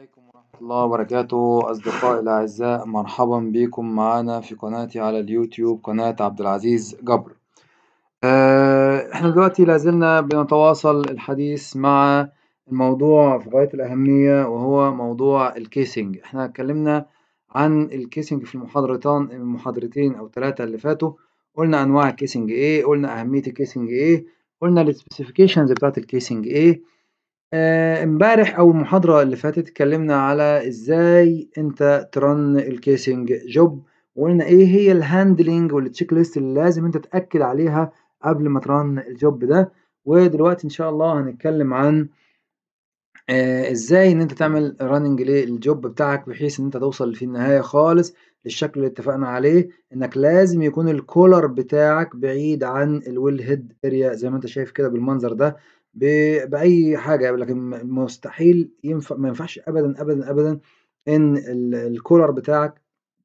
عليكم ورحمة الله وبركاته أصدقائي الأعزاء مرحبا بكم معانا في قناتي على اليوتيوب قناة عبد العزيز جبر آه، احنا دلوقتي لازلنا بنتواصل الحديث مع الموضوع في غاية الأهمية وهو موضوع الكيسنج احنا اتكلمنا عن الكيسنج في المحاضرتين المحاضرتين أو ثلاثة اللي فاتوا قلنا أنواع الكيسنج إيه قلنا أهمية الكيسنج إيه قلنا السبيسيفيكيشنز بتاعت الكيسنج إيه آه، امبارح او المحاضرة اللي فاتت اتكلمنا على ازاي انت ترن الكيسنج جوب وقلنا ايه هي الهاندلنج والتشيك ليست اللي لازم انت تأكد عليها قبل ما ترن الجوب ده ودلوقتي ان شاء الله هنتكلم عن آه، ازاي ان انت تعمل راننج للجوب بتاعك بحيث ان انت توصل في النهاية خالص للشكل اللي اتفقنا عليه انك لازم يكون الكولر بتاعك بعيد عن الويل هيد اريا زي ما انت شايف كده بالمنظر ده بأي حاجة لكن مستحيل ينفع ما ينفعش أبدا أبدا أبدا إن الكولر بتاعك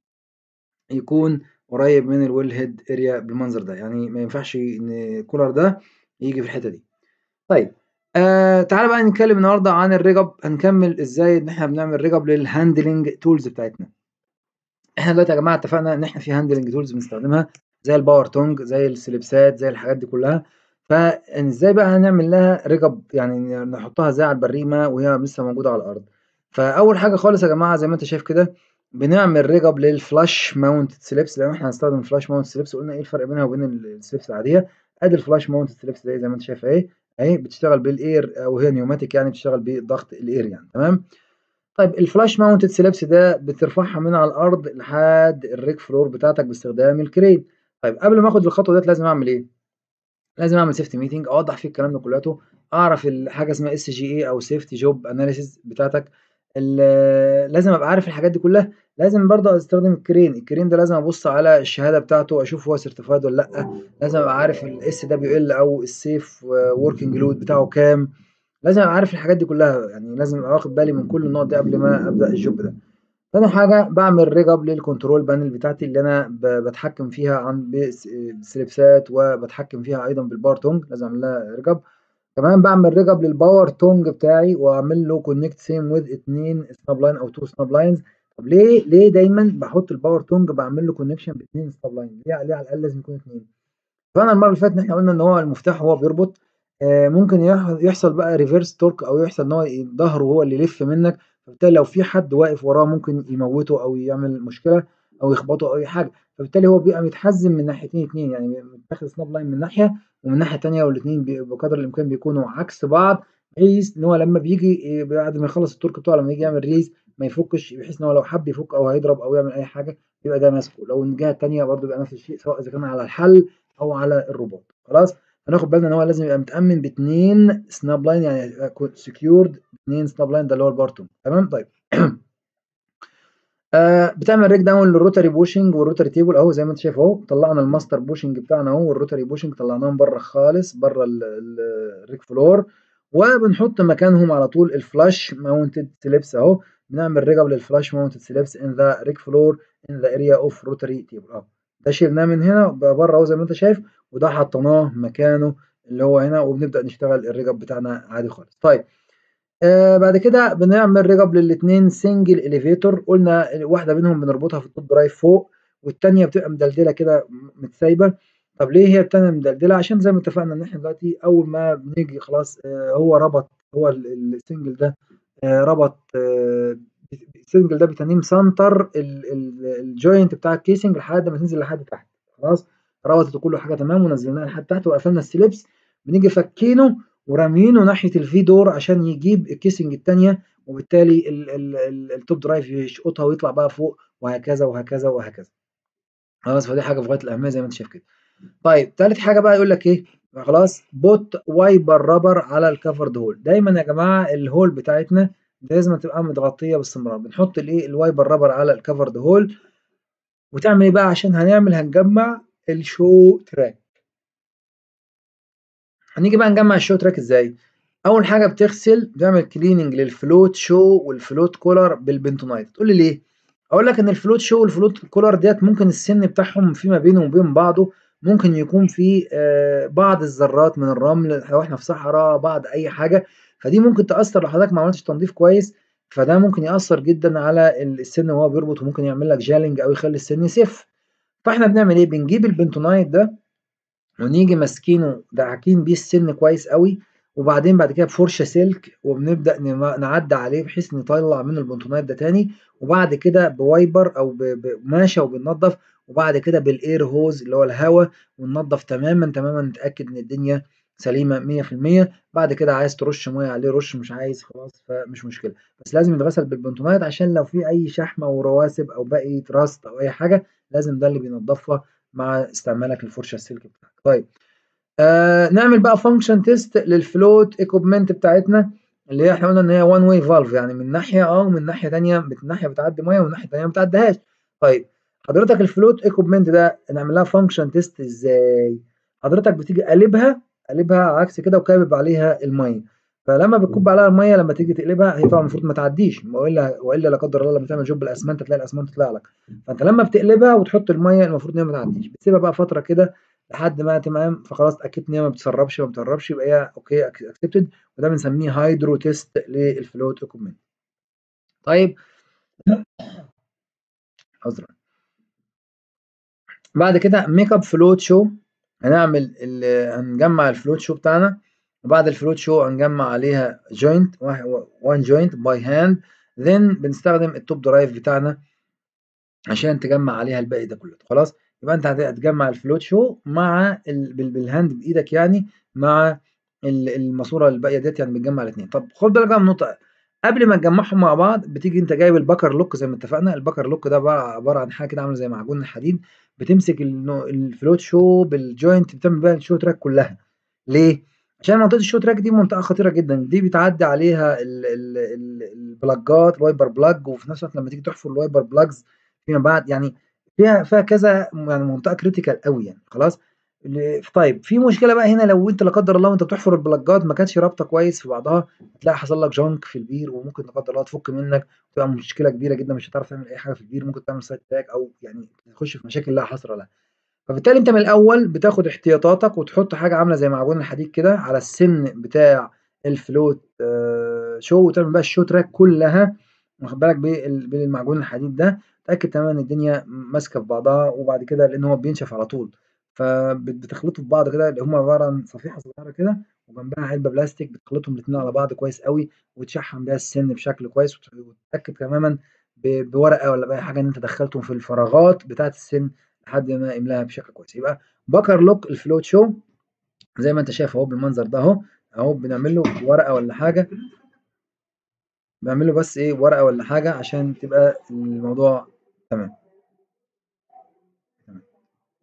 يكون قريب من الويل هيد اريا بالمنظر ده يعني ما ينفعش ان الكولر ده يجي في الحته دي طيب آه تعالى بقى نتكلم النهارده عن الريجب هنكمل ازاي ان احنا بنعمل ريجب للهاندلنج تولز بتاعتنا احنا دلوقتي يا جماعه اتفقنا ان احنا في هاندلنج تولز بنستخدمها زي الباور تونج زي السليبسات زي الحاجات دي كلها فإزاي بقى هنعمل لها رِجَب يعني نحطها إزاي على البريمة وهي لسه موجودة على الأرض، فأول حاجة خالص يا جماعة زي ما أنت شايف كده بنعمل رِجَب للflash mounted slips لو إحنا هنستخدم flash mounted slips قلنا إيه الفرق بينها وبين السليبس العادية، أدي الflash mounted slips دي زي ما أنت شايف أهي، أهي بتشتغل بالإير وهي نيوماتيك يعني بتشتغل بضغط الإير يعني تمام، طيب الflash mounted slips ده بترفعها من على الأرض لحد الريك فلور بتاعتك باستخدام الكرين، طيب قبل ما آخد الخطوة ديّة لازم أعمل إيه؟ لازم أعمل safety meeting أوضّح فيه الكلام ده كلّياته، أعرف حاجة اسمها SGA أو safety job analysis بتاعتك، لازم أبقى عارف الحاجات دي كلّها، لازم برضه أستخدم الكرين، الكرين ده لازم أبُص على الشهادة بتاعته أشوف هو certified والّا لأ، لازم أبقى عارف الSWL أو الsafe working load بتاعه كام، لازم أبقى عارف الحاجات دي كلّها، يعني لازم أبقى واخد بالي من كل النقط دي قبل ما أبدأ الjob ده. تاني حاجة باعمل rig up للcontrol panel بتاعتي اللي أنا ب باتحكم فيها عن بس بسليبسات وباتحكم فيها أيضًا بالpower tong لازم أعمل لها rig up كمان باعمل rig up للpower tong بتاعي وأعمل له connect same with 2 snap line أو 2 snap lines طب ليه ليه دايمًا باحط الpower tong باعمل له connection ب2 snap line ليه ليه على الأقل لازم يكون 2 فأنا المرة اللي فاتت إن إحنا قلنا إن هو المفتاح وهو بيربط آآ ممكن يح يحصل بقى reverse torque أو يحصل إن هو ضهره هو اللي يلف منك فبالتالي لو في حد واقف وراه ممكن يموته أو يعمل مشكلة أو يخبطه أو أي حاجة، فبالتالي هو بيبقى متحزم من ناحيتين اتنين يعني متاخد snap line من ناحية ومن ناحية تانية والاتنين بقدر الإمكان بيكونوا عكس بعض بحيث إن هو لما بييجي بعد ما يخلص التورك بتاعه لما ييجي يعمل ريليز ما يفكش بحيث إن هو لو حب يفك أو هيضرب أو يعمل أي حاجة يبقى ده ماسكه، لو الجهة التانية برضه يبقى نفس الشيء سواء إذا كان على الحل أو على الرباط خلاص، هناخد بالنا إن هو لازم يبقى متأمن ب2 snap line يعني secured 2 snap line ده اللي هو البارتون تمام طيب آآ بتعمل ريك داون للروتري بوشنج والروتري تيبل أهو زي ما أنت شايف أهو طلعنا الماستر بوشنج بتاعنا أهو والروتري بوشنج طلعناهم برّه خالص برّه ال ال الريك فلور وبنحط مكانهم على طول الفلاش ماونتد سليبس أهو بنعمل ريج اب للفلاش ماونتد سليبس in the ريك فلور in the area of rotary table أهو ده شيلناه من هنا بقى برّه أهو زي ما أنت شايف وده حطيناه مكانه اللي هو هنا وبنبدأ نشتغل الريج اب بتاعنا عادي خالص. طيب آآ بعد كده بنعمل ريج اب للاتنين single elevator قلنا واحدة منهم بنربطها في الtop drive فوق والتانية بتبقى مدلدلة كده متسايبة، طب ليه هي التانية مدلدلة؟ عشان زي ما اتفقنا إن إحنا دلوقتي أول ما بنيجي خلاص آآ هو ربط هو ال الsingle ده آآ ربط الsingle ده بتنيه مسنتر ال ال الjoint بتاع الcasing لحد ما تنزل لحد تحت خلاص، ربطت وكل حاجة تمام ونزلناها لحد تحت وقفلنا السليبس بنيجي فكينه وراميينه ناحية الفي دور عشان يجيب الكيسنج التانية وبالتالي ال ال ال التوب درايف يشقطها ويطلع بقى فوق وهكذا وهكذا وهكذا. خلاص فدي حاجة في غاية الأهمية زي ما أنت شايف كده. طيب تالت حاجة بقى يقول لك إيه خلاص put wiper rubber على الcovered hole دايمًا يا جماعة الhole بتاعتنا لازم تبقى متغطية باستمرار بنحط الإيه الwiper rubber على الcovered hole وتعمل إيه بقى عشان هنعمل هنجمع الshow track. هنيجي بقى نجمع الshow track إزاي؟ أول حاجة بتغسل بتعمل cleaning للfloat show والfloat collar بالبنتونايت تقول لي ليه؟ أقول لك إن الfloat show والfloat collar ديّة ممكن السن بتاعهم فيما بينه وبين بعضه ممكن يكون في آآ بعض الذرات من الرمل لو إحنا في صحرا بعض أي حاجة، فدي ممكن تأثّر لو حضرتك ما عملتش تنضيف كويس فده ممكن يأثّر جدًا على ال السن وهو بيربط وممكن يعمل لك gelling أو يخلّي السن يسِف، فإحنا بنعمل إيه، بنجيب البنتونايت ده ونيجي ماسكينه داعكين بيه السن كويس أوي، وبعدين بعد كده بفرشة سلك وبنبدأ نم نعدّي عليه بحيث نطلّع منه البنتونايت ده تاني، وبعد كده بوايبر أو ب بقماشة وبننضّف، وبعد كده بالair hose اللي هو الهوا وننضّف تمامًا، تمامًا نتأكد إن الدنيا سليمة 100%، بعد كده عايز ترُش مَيّة عليه رُش، مش عايز خلاص فمش مشكلة، بس لازم يتغسل بالبنتونايت عشان لو في أي شحمة ورواسب أو بقية rust أو أي حاجة لازم ده اللي بينضّفها مع استعمالك للفرشة السلك بتاعتك. طيب آآ نعمل بقى function test للfloat equipment بتاعتنا اللي هي إحنا قُلنا إن هي one way valve يعني من ناحية آه ومن ناحية تانية من ناحية بتعدّي مَيّة ومن ناحية تانية ما بتعدّيهاش. طيب حضرتك الfloat equipment ده نعمل لها function test إزاي؟ حضرتك بتيجي قالبها قالبها عكس كده وكابب عليها المَيّة، فلمّا بتكُب عليها المَيّة لمّا تيجي تقلبها هي طبعًا المفروض ما تعدّيش وإلا وإلا لا قدّر الله لمّا تعمل job الأسمنت تلاقي الأسمنت طلع لك، فأنت لمّا بتقلبها وتحط المَيّة المفروض إن هي ما تعدّيش، بتسيبها بقى فترة كده لحد ما تمام، فخلاص اتأكدت إن هي ما بتسرّبش ما بتهرّبش يبقى هي أوكي أك accepted وده بنسميه hydro test للfloat equipment. طيب عذرًا. بعد كده make up float show هنعمل ال هنجمّع الfloat show بتاعنا، وبعد الfloat show هنجمّع عليها joint واح one joint by hand then بنستخدم الtop drive بتاعنا عشان تجمّع عليها الباقي ده كلّه، خلاص؟ يبقى أنت هت هتجمّع الfloat show مع ال بال بالهاند بإيدك يعني مع ال الماسورة الباقية ديّة يعني بتجمّع الاتنين. طب خُد بالك بقى من نقطة قبل ما تجمّعهم مع بعض بتيجي أنت جايب الbucker lock زي ما اتفقنا، الbucker lock ده عبارة عبارة عن حاجة كده عاملة زي معجون الحديد بتمسك النو الfloat show بالjoint بتعمل بيها الshow track كلّها، ليه؟ عشان منطقة الshow track دي منطقة خطيرة جدًا، دي بتعدّي عليها ال ال ال البلاجات الwiper plug وفي نفس الوقت لمّا تيجي تحفر الwiper plugs فيما بعد يعني فيها فيها كذا يعني منطقة critical أوي يعني خلاص؟ ل طيب في مشكلة بقى هنا لو أنت لا قدّر الله وأنت بتحفر البلاجات ما كانتش رابطة كويس في بعضها، هتلاقي حصل لك junk في البير وممكن لا قدّر الله تفُك منّك وتبقى مشكلة كبيرة جدًا مش هتعرف تعمل أي حاجة في البير، ممكن تعمل side track أو يعني تخش في مشاكل لا حصر لها. فبالتالي أنت من الأول بتاخد احتياطاتك وتحط حاجة عاملة زي معجون الحديد كده على السن بتاع الfloat show وتعمل بقى الshow track كلّها واخد بالك بال بالمعجون الحديد ده، تأكد تمامًا إن الدنيا ماسكة في بعضها وبعد كده لإن هو بينشف على طول، فبت بتخلطه في بعض كده اللي هم عبارة عن صفيحة صغيرة كده وجنبها علبة بلاستيك بتخلطهم الاتنين على بعض كويس أوي وتشحّم بيها السن بشكل كويس وت وتتأكد تمامًا ب بورقة والّا بأي حاجة إن أنت دخّلتهم في الفراغات بتاعة السن لحد ما يملاها بشكل كويس. يبقى bucker lock الfloat show زي ما أنت شايف أهو بالمنظر ده أهو، أهو بنعمل له ورقة والّا حاجة باعمل له بس إيه ورقة والّا حاجة عشان تبقى الموضوع تمام. تمام.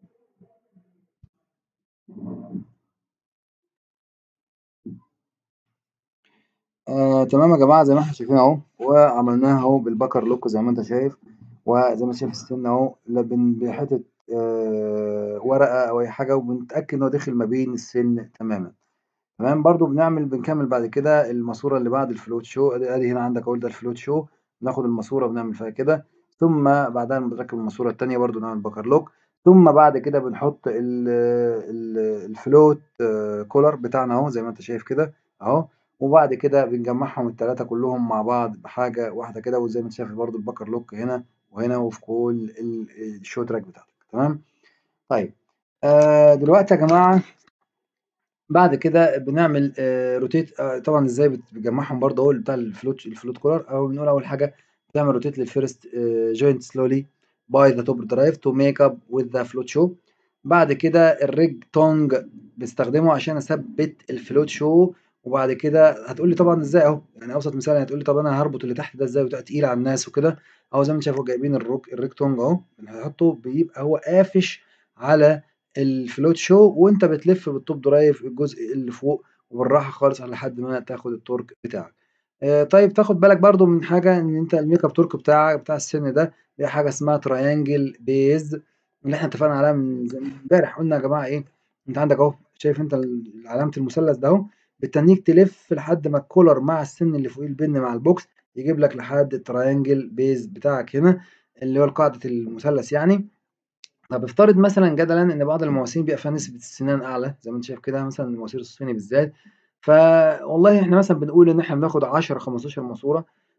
آآ تمام يا جماعة زي ما إحنا شايفين أهو وعملناها أهو بالbucker lock زي ما أنت شايف، وزي ما أنت شايف السن أهو لا بن بحتة آآ ورقة أو أي حاجة وبنتأكد إن هو داخل ما بين السن تمامًا. تمام، برضه بنعمل بنكمّل بعد كده الماسورة اللي بعد الfloat show أدي أدي هنا عندك أهو ده الfloat show بناخد الماسورة بنعمل فيها كده، ثم بعدها لمّا بنركّب الماسورة التانية برضه نعمل bucker lock ثم بعد كده بنحط ال ال الfloat collar بتاعنا أهو زي ما أنت شايف كده أهو، وبعد كده بنجمّعهم ال3 كلّهم مع بعض بحاجة واحدة كده وزي ما أنت شايف برضه الbucker lock هنا وهنا وفي كل ال الshow track بتاعتك تمام؟ طيب آآ دلوقتي يا جماعة بعد كده بنعمل آآ rotate آآ طبعًا إزاي بت بتجمّعهم برضه أهو بتاع الfloat الfloat collar أهو بنقول أول حاجة بتعمل rotate للfirst آآ joint slowly by the top drive to make up with the float show بعد كده الrig tongue باستخدمه عشان أثبّت الfloat show وبعد كده هتقول لي طبعًا إزاي أهو، يعني أبسط مثال هتقول لي طب أنا هاربط اللي تحت ده إزاي وده تقيل على الناس وكده، أهو زي ما أنت شايف أهو جايبين الروك الrig tongue أهو بنحطه بيبقى هو قافش على الfloat show وأنت بتلِف بالtop drive الجزء اللي فوق وبالراحة خالص على لحد ما تاخد الtorque بتاعك. آآ طيب تاخد بالك برضه من حاجة إن أنت الmakeup torque بتاعك بتاع السن ده ليه حاجة اسمها triangle base اللي إحنا اتفقنا عليها من ز امبارح قُلنا يا جماعة إيه، أنت عندك أهو شايف أنت ال علامة المثلث ده أهو بتتنّيك تلِف لحد ما الcollar مع السن اللي فوقيه البِن مع الbox يجيب لك لحد الtriangle base بتاعك هنا اللي هو القاعدة المثلث يعني. طب افترض مثلًا جدلًا إن بعض المواسير بيبقى فيها نسبة السنان أعلى زي ما أنت شايف كده مثلًا المواسير الصيني بالذات، فوالله إحنا مثلًا بنقول إن إحنا بناخد 10، 15 ماسورة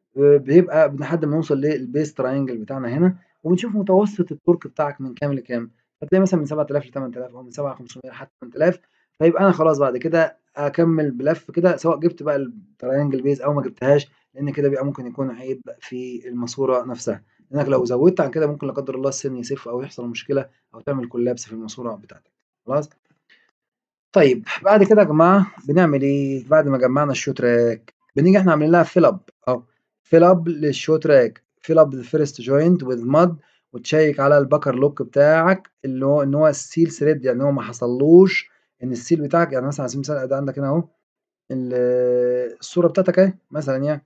بيبقى لحد ما نوصل للبيس تراينجل بتاعنا هنا وبنشوف متوسط التورك بتاعك من كام لكام هتلاقي مثلا من 7000 ل 8000 او من 7500 لحد 8000 فيبقى انا خلاص بعد كده اكمل بلف كده سواء جبت بقى التراينجل بيز او ما جبتهاش لان كده بيبقى ممكن يكون عيب في الماسوره نفسها لانك لو زودت عن كده ممكن لا قدر الله السن يسف او يحصل مشكله او تعمل كولابس في الماسوره بتاعتك خلاص طيب بعد كده يا جماعه بنعمل ايه بعد ما جمعنا الشو تراك بنيجي احنا عاملين لها فيل اب اهو فيل اب للشو تراك فيل اب الفيرست جوينت وذ ماد وتشيك على البكر لوك بتاعك اللي هو ان هو السيل ثريد يعني هو ما حصلوش ان السيل بتاعك يعني مثلا على سبيل المثال ده عندك هنا اهو الصوره بتاعتك اهي مثلا يعني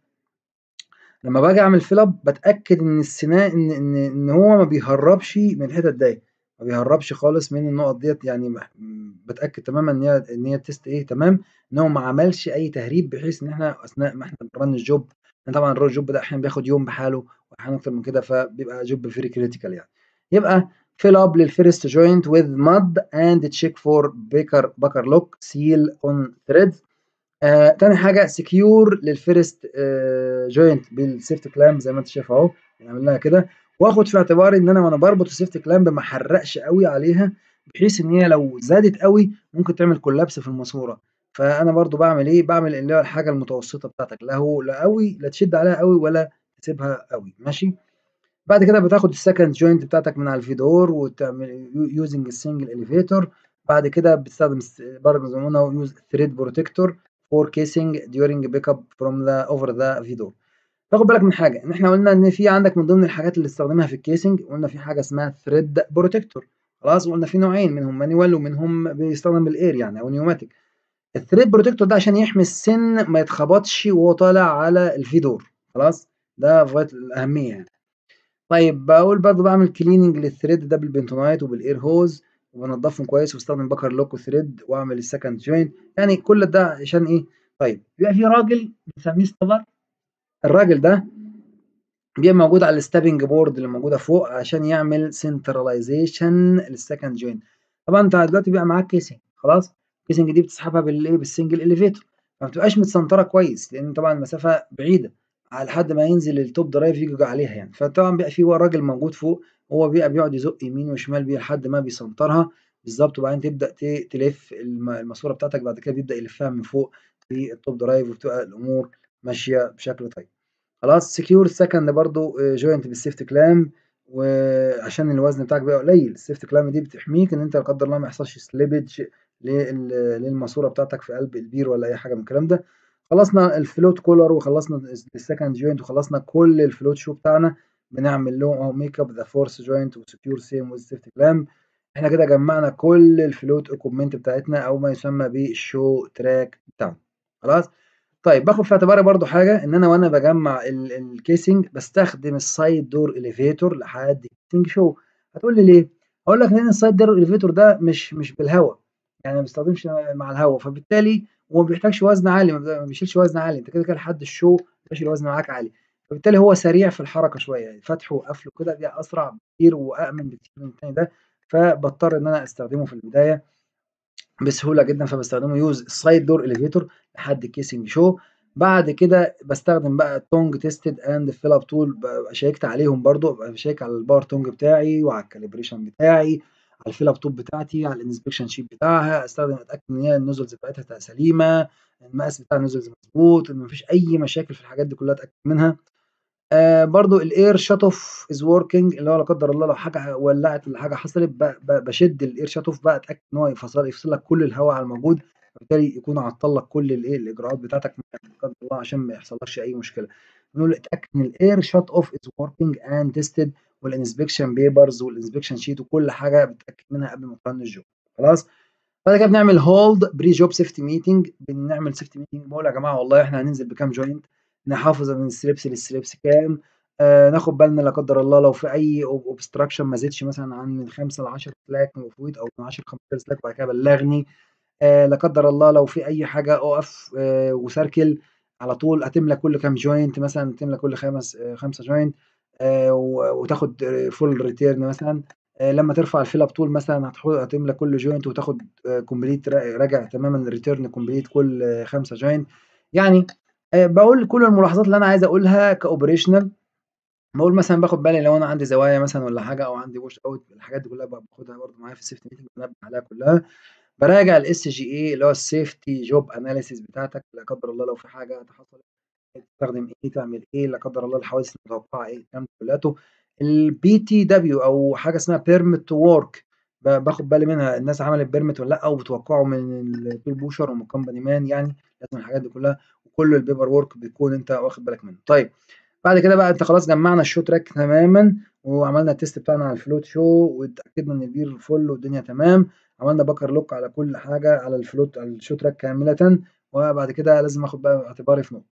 لما باجي اعمل فيل اب بتاكد ان السنان ان ان ان هو ما بيهربش من الحتت دي ما بيهربش خالص من النقط ديت يعني بتاكد تماما ان هي ان هي التست ايه تمام ان هو ما عملش اي تهريب بحيث ان احنا اثناء ما احنا بنرن الجوب طبعا الرو جوب ده احيانا بياخد يوم بحاله واحيانا اكتر من كده فبيبقى جوب فيري كريتيكال يعني يبقى fill up للفيرست joint with mud and check for baker baker lock seal on threads آه، تاني حاجة secure للفيرست آه، joint بالسيفت كلامب زي ما انت شايف اهو نعمل لها كده واخد في اعتباري ان انا وانا بربط السيفت كلامب ما احرقش قوي عليها بحيث ان هي لو زادت قوي ممكن تعمل كولابس في الماسوره فانا برضو بعمل ايه بعمل اللي هو الحاجه المتوسطه بتاعتك لا هو لا قوي لا تشد عليها قوي ولا تسيبها قوي ماشي بعد كده بتاخد السكند جوينت بتاعتك من على الفيدور وتعمل يوزنج السنجل اليفيتور بعد كده بتستخدم برضه زي ما قلنا يوز ثريد بروتكتور فور كيسنج during بيك اب فروم ذا اوفر ذا فيدور تاخد بالك من حاجه ان احنا قلنا ان في عندك من ضمن الحاجات اللي استخدمها في الكيسنج قلنا في حاجه اسمها ثريد بروتكتور خلاص وقلنا في نوعين منهم مانيوال ومنهم بيستخدم بالاير يعني او نيوماتيك الثريد بروتكتور ده عشان يحمي السن ما يتخبطش وهو طالع على الفيدور خلاص ده في غايه الاهميه يعني طيب باقول برضه باعمل كليننج للثريد ده بالبنتونايت وبالاير هوز وبنضفهم كويس واستخدم بكر لوك وثريد واعمل السكند جوين يعني كل ده عشان ايه طيب بيبقى في راجل بنسميه ستافر الراجل ده بيبقى موجود على الستابنج بورد اللي موجوده فوق عشان يعمل سنتراليزيشن للسكند جوين طبعا انت دلوقتي بيبقى معاك كيسنج خلاص الكيسنج دي بتسحبها بالايه بالسنجل اليفيتور فما بتبقاش متسنطره كويس لان طبعا المسافه بعيده على لحد ما ينزل التوب درايف يجي عليها يعني فطبعا بيبقى في راجل موجود فوق هو بيبقى بيقعد يزق يمين وشمال بيها لحد ما بيسنطرها بالظبط وبعدين تبدا تلف الماسوره بتاعتك بعد كده بيبدا يلفها من فوق في التوب درايف وبتبقى الامور ماشيه بشكل طيب خلاص سكيور سكند برضو جوينت بالسيفت كلام وعشان الوزن بتاعك بيبقى قليل السيفت كلام دي بتحميك ان انت لا قدر الله ما يحصلش سليبج للماسوره بتاعتك في قلب البير ولا اي حاجه من الكلام ده خلصنا الفلوت كولر وخلصنا السكند جوينت وخلصنا كل الفلوت شو بتاعنا بنعمل له اهو ميك اب ذا فورس جوينت وسكيور سيم وذ سيفتي كلام احنا كده جمعنا كل الفلوت اكوبمنت بتاعتنا او ما يسمى بالشو تراك بتاعنا خلاص طيب باخد في اعتباري برضو حاجه ان انا وانا بجمع الكيسنج بستخدم السايد دور اليفيتور لحد الكيسنج شو هتقول لي ليه اقول لك لان السايد دور اليفيتور ده مش مش بالهواء يعني ما بيستخدمش مع الهواء فبالتالي وما بيحتاجش وزن عالي ما بيشيلش وزن عالي انت كده كده لحد الشو بيشيل وزن معاك عالي فبالتالي هو سريع في الحركه شويه يعني فتحه وقفله كده دي اسرع بكتير وامن بكتير من التاني ده فبضطر ان انا استخدمه في البدايه بسهوله جدا فبستخدمه يوز السايد دور اليفيتور لحد الكيسنج شو بعد كده بستخدم بقى التونج تيستد اند فيل اب تول شيكت عليهم برضو بشيك على الباور تونج بتاعي وعلى الكاليبريشن بتاعي على الفيل اب توب بتاعتي على الانسبكشن شيت بتاعها استخدم اتاكد ان هي النوزلز بتاعتها سليمه المقاس بتاع النوزلز مظبوط ان مفيش اي مشاكل في الحاجات دي كلها اتاكد منها آه برضو الاير شات اوف از وركينج اللي هو لا قدر الله لو حاجه ولعت ولا حاجه حصلت بشد الاير شات اوف بقى اتاكد ان هو يفصل يفصل لك كل الهواء على الموجود فبالتالي يكون عطل لك كل الايه الاجراءات بتاعتك لا قدر الله عشان ما يحصلكش اي مشكله نقول اتاكد ان الاير شات اوف از وركينج اند تيستد والانسبكشن بيبرز والانسبكشن شيت وكل حاجه بتاكد منها قبل ما ترن الجوب خلاص بعد كده بنعمل هولد بري جوب سيفتي ميتنج بنعمل سيفتي ميتنج بقول يا جماعه والله احنا هننزل بكام جوينت نحافظ من السليبس للسليبس كام آه ناخد بالنا لا قدر الله لو في اي اوبستراكشن ما زادش مثلا عن من 5 ل 10 سلاك مفروض او من 10 ل 15 سلاك وبعد كده بلغني آه لا قدر الله لو في اي حاجه اقف آه وسيركل على طول هتملى كل كام جوينت مثلا تملى كل خمس آه خمسه جوينت آه وتاخد فول ريتيرن مثلا آه لما ترفع الفيل اب طول مثلا هتملى كل جوينت وتاخد كومبليت راجع تماما الريتيرن كومبليت كل خمسه جوينت يعني آآ باقول كل الملاحظات اللي أنا عايز أقولها كoperational باقول مثلًا باخد بالي لو أنا عندي زوايا مثلًا والّا حاجة أو عندي wash out الحاجات دي كلها ب باخدها برضه معايا في الsafety meeting بانبه عليها كلها، باراجع الSGA اللي هو الsafety job analysis بتاعتك لا قدر الله لو في حاجة حصلت تستخدم إيه، تعمل إيه، لا قدر الله الحوادث المتوقعة إيه، الكلام ده كلياته. الBTW أو حاجة اسمها permit to work ب باخد بالي منها الناس عملت permit والّا لأ، وبتوقعه من الtool pusher ومن company man يعني لازم الحاجات دي كلها وكل الpaper work بيكون أنت واخد بالك منه. طيب بعد كده بقى أنت خلاص جمّعنا الshow track تمامًا وعملنا الtest بتاعنا على الfloat show واتأكدنا إن البير full والدنيا تمام، عملنا bunker lock على كل حاجة على الfloat على الshow track كاملةً، وبعد كده لازم آخد بقى اعتباري في نقطة،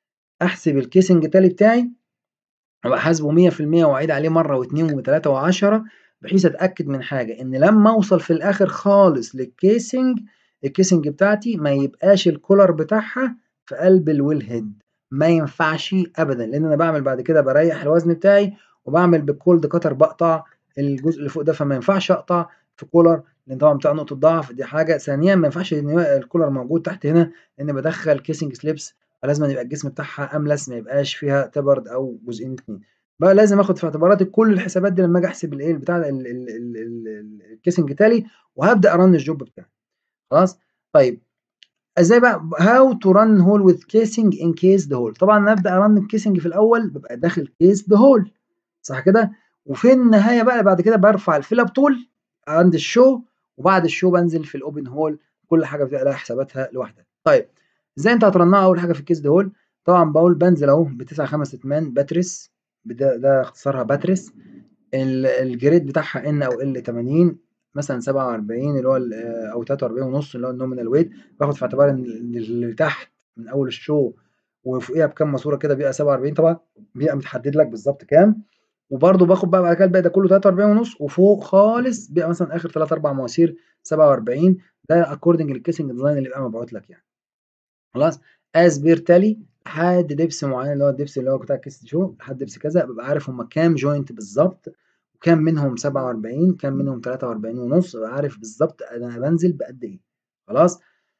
أحسب الcasing tally بتاعي أبقى حاسبه 100% وأعيد عليه مرة و2 و3 و10 بحيث أتأكد من حاجة إن لمّا أوصل في الآخر خالص للcasing الcasing بتاعتي ما يبقاش الcollar بتاعها في قلب الwell head ما ينفعش أبدًا، لإن أنا باعمل بعد كده باريّح الوزن بتاعي وباعمل بالcold cutter باقطع الجزء اللي فوق ده، فما ينفعش أقطع في collar لإن طبعًا بتبقى نقطة ضعف دي حاجة، ثانيًا ما ينفعش إن الcollar موجود تحت هنا لإن بادخّل casing slips فلازمًا يبقى الجسم بتاعها أملس ما يبقاش فيها tapered أو جزئين 2 بقى لازم آخد في اعتباراتي كل الحسابات دي لمّا آجي أحسب الإيه البتاع ال ال ال ال الcasing tally وهابدأ أrun الjob بتاعي خلاص، طيب إزاي بقى how to run hole with casing in cased hole طبعًا أنا أبدأ أrun الcasing في الأول بابقى داخل cased hole صح كده؟ وفي النهاية بقى بعد كده بارفع الfill up tool عند الshow وبعد الshow بانزل في الopen hole كل حاجة بتبقى لها حساباتها لوحدها. طيب إزاي أنت هترنها أول حاجة في الcased hole طبعًا باقول بانزل أهو ب9 5 أتمان باترس ده ده اختصارها باترس ال الجريد بتاعها N أو L 80 مثلًا 47 اللي هو ال أو 43.5 اللي هو الnominal weight باخد في اعتباري إن اللي تحت من أول الshow وفوقيها بكام ماسورة كده بيبقى 47 طبعًا بيبقى متحدد لك بالضبط كام، وبرضه باخد بقى بعد كده الباقي ده كله 43.5 وفوق خالص بيبقى مثلًا آخر 3 4 مواسير 47 ده according للcasing design اللي بيبقى مبعوت لك يعني. خلاص as per tally لحد دبس معين اللي هو الدبس اللي هو بتاع الcased show لحد دبس كذا بابقى عارف هُم كام joint بالضبط وكام منهم 47 كام منهم 43.5 بابقى عارف بالضبط أنا بانزل بقد إيه خلاص.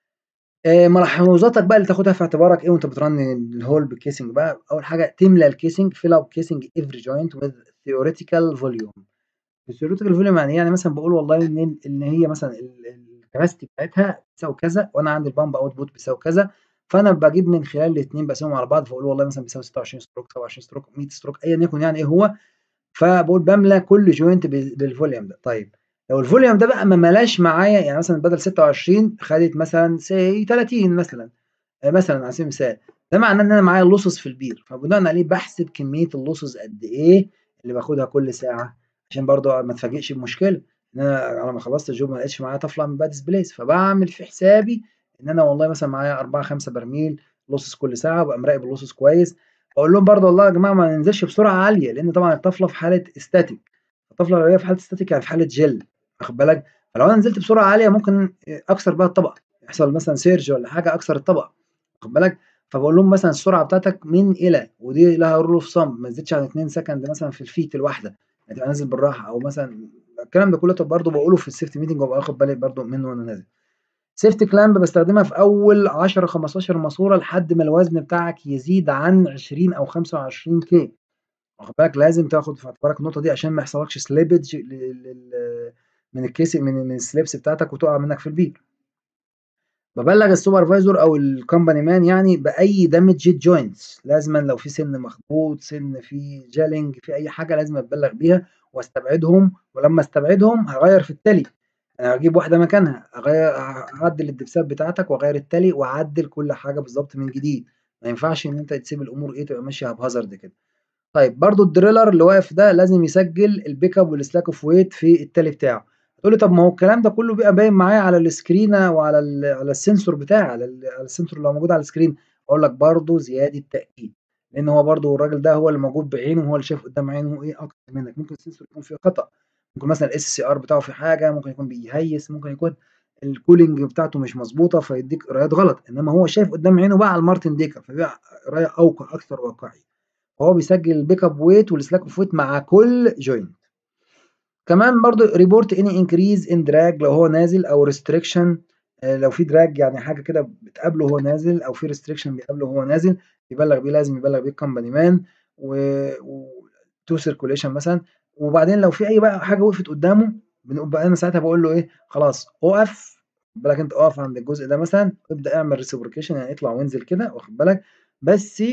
آآ ملاحظاتك بقى اللي تاخدها في اعتبارك إيه وأنت بتrun الhole بالcasing بقى، أول حاجة تملى الcasing fill up casing every joint with theoretical volume الtheoretical volume يعني إيه؟ يعني مثلًا باقول والله إن إن هي مثلًا ال الcapacity بتاعتها بتساوي كذا وأنا عندي الpump output بيساوي كذا، فأنا باجيب من خلال الاتنين باقسمهم على بعض فاقول والله مثلًا بيساوي 26 stroke 27 stroke 100 stroke أيًا يكن يعني إيه هو، فباقول باملى كل joint بال بالvolume ده. طيب لو الvolume ده بقى ما ملاش معايا يعني مثلًا بدل 26 خدت مثلًا say 30 مثلًا آآ مثلًا على سبيل المثال، ده معناه إن أنا معايا losses في البير فبناءً عليه باحسب كمية الlosses قد إيه اللي باخدها كل ساعة عشان برضه ما اتفاجئش بمشكلة إن أنا على ما خلصت الjob ما لقيتش معايا طفلة من bad displace فباعمل في حسابي إن أنا والله مثلًا معايا 4 5 برميل losses كل ساعة وابقى مراقب الlosses كويس، باقول لهم برضه والله يا جماعة ما ننزلش بسرعة عالية لإن طبعًا الطفلة في حالة static الطفلة لو هي في حالة static يعني في حالة gel واخد بالك، فلو أنا نزلت بسرعة عالية ممكن أكسر بيها الطبقة يحصل مثلًا surge والّا حاجة أكسر الطبقة واخد بالك، فباقول لهم مثلًا السرعة بتاعتك من إلى ودي لها rule of thumb ما تزيدش عن 2 second مثلًا في الفيت الواحدة يعني تبقى نازل بالراحة أو مثلًا الكلام ده كله برضه باقوله في الsafety meeting وابقى واخد بالي برضه منه وأنا نازل. safety clamp باستخدمها في أول 10 15 ماسورة لحد ما الوزن بتاعك يزيد عن 20 أو 25K واخد بالك، لازم تاخد في اعتبارك النقطة دي عشان ما يحصلكش slippage ل لل من الcasing من من الslips بتاعتك وتقع منك في البير. بابلّغ الsupervisor أو الcompany man يعني بأي damaged joints لازمًا لو في سن مخبوط، سن فيه gelling في أي حاجة لازم أتبلّغ بيها واستبعدهم ولمّا استبعدهم هاغيّر في التالي، هاجيب واحدة مكانها أغيّر أعدّل الدبسات بتاعتك وأغيّر التالي وأعدّل كل حاجة بالضبط من جديد، ما ينفعش إن أنت تسيب الأمور إيه تبقى ماشية haphazard كده. طيب برضه الdriller اللي واقف ده لازم يسجل الpick up والslack of weight في التالي بتاعه، هتقول لي طب ما هو الكلام ده كله بيبقى باين معايا على السكرينة وعلى ال على السنسور بتاعي على ال على السنسور اللي هو موجود على السكرين، أقول لك برضه زيادة تأكيد، لإن هو برضه الراجل ده هو اللي موجود بعينه وهو اللي شايف قدّام عينه إيه أكتر منك، ممكن السنسور يكون فيه خطأ، ممكن مثلًا الSCR بتاعه فيه حاجة، ممكن يكون بيهيّس، ممكن يكون الcooling بتاعته مش مضبوطة فيدّيك قرايات غلط، إنما هو شايف قدّام عينه بقى على الMartin Decker فبيبقى قراية أوقع أكثر واقعية، فهو بيسجل الpick up weight والslack of weight مع كل joint. كمان برضه report any increase in drag لو هو نازل أو restriction آآ لو في drag يعني حاجة كده بتقابله وهو نازل أو في restriction بيقابله وهو نازل يبلّغ بيه لازم يبلّغ بيه الcompany man و و2 circulation مثلًا، وبعدين لو في أي بقى حاجة وقفت قدّامه بنبقى أنا ساعتها باقول له إيه، خلاص أُقف خُد بالك أنت أُقف عند الجزء ده مثلًا، ابدأ اعمل reciprocation يعني اطلع وانزل كده واخد بالك، بس